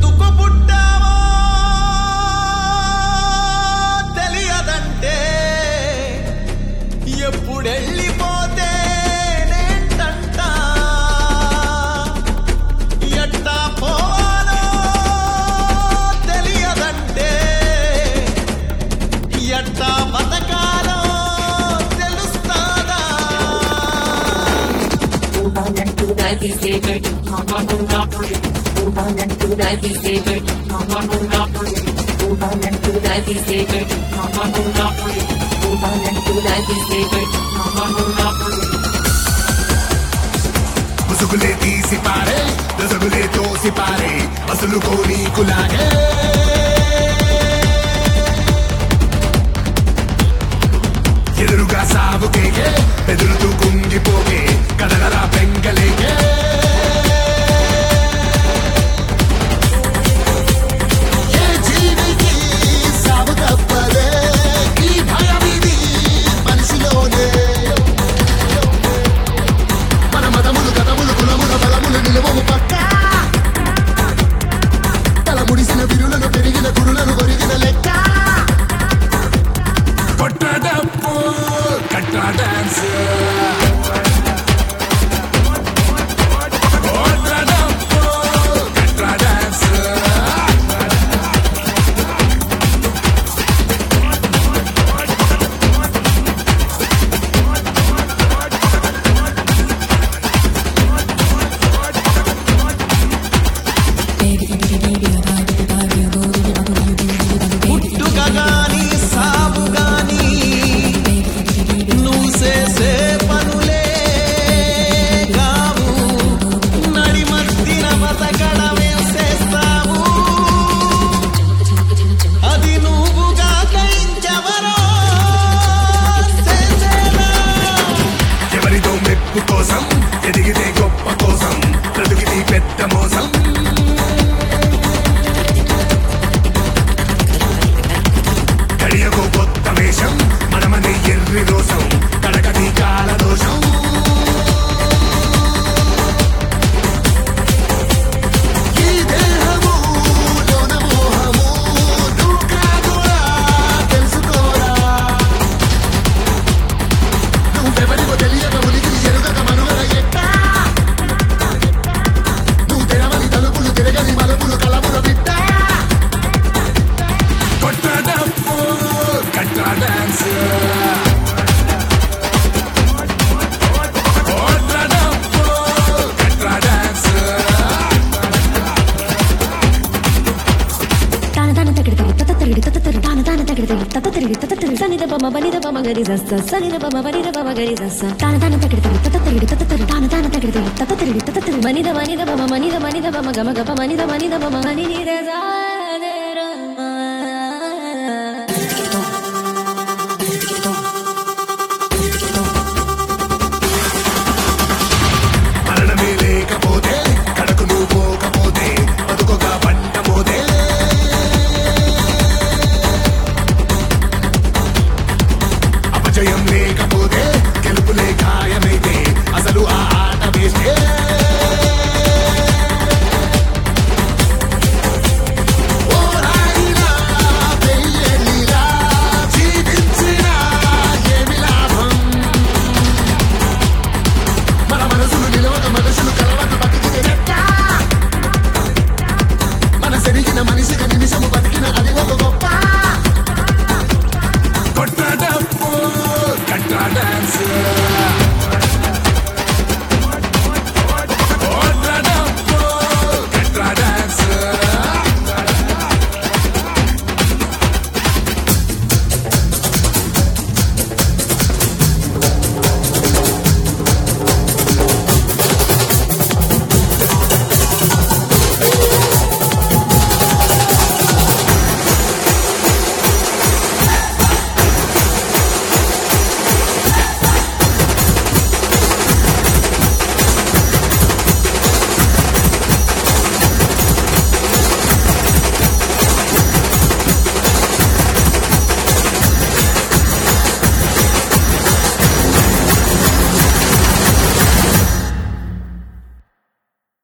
ఎందుకు పుట్టావో తెలియదంటే ఎప్పుడెళ్ళిపోతే నేంటంట ఎట్టా పోవాలో తెలియదంటే ఎట్టా బతకాలో తెలుస్తాదా ముసుగులే తీసి పారే దొసగులే తోసి పారే అసలు కోనీకులాగే ఎదురుగా సాగు కేకే ఎదురుతూ కుంగిపోకే కదలరా పెంగలేకే ఏ జీవికి సాగు తప్పదే ఈ భయమిది మనిషిలోనే మన మతములు గతములు కులముల బలములు నిలవము పక్క తల ముడిసిన విరులను పెరిగిన గురులను కొరిగిన లెక్క కొట్టడప్పు కట్ట డాన్స్ కొట్టడప్పు కట్ట డాన్స్ పుట్టుక గాని సాగు గాని నువ్వు చేసే పనులే కావు నడిమద్దిన బతకడమే చేస్తావు అది నువ్వుగా కయించవరో చేసేదా ఎవరితో మెప్పు కోసం ఎదిగితే గొప్ప కోసం బ్రతుకిది పెద్ద మోసం గడియకు కొత్త వేషం మనమని ఎర్రి దోషం కడకది కాల దోషం ఈ దేహము లోన మోహము నువ్వు కాదురా తెలుసుకోరా నువ్వెవరివో తెలియక ఉనికి ఎరుగక మనుగడ ఎట్ట నువ్వు తెరవని తలుపులు తిరగని మలుపులు కలముల బిడ్డ కొట్టడప్పు కట్ట డాన్స్ కొట్టడప్పు కట్ట డాన్స్ తాన తాన తగిడి తగిడి తత తగిడి తత తగిడి తాన తాన తగిడి తగిడి తత తగిడి తత తగిడి సనిద బమ బనిద బమ గరి దస్స సనిద బమ బనిద బమ గరి దస్స తాన తాన తగిడి తగిడి తత తగిడి తత తగిడి తాన తాన తగిడి తగిడి తత తగిడి తత తగిడి మనిద మనిద బమ మనిద మనిద బమ గమ గప మనిద మనిద బమ మని నిద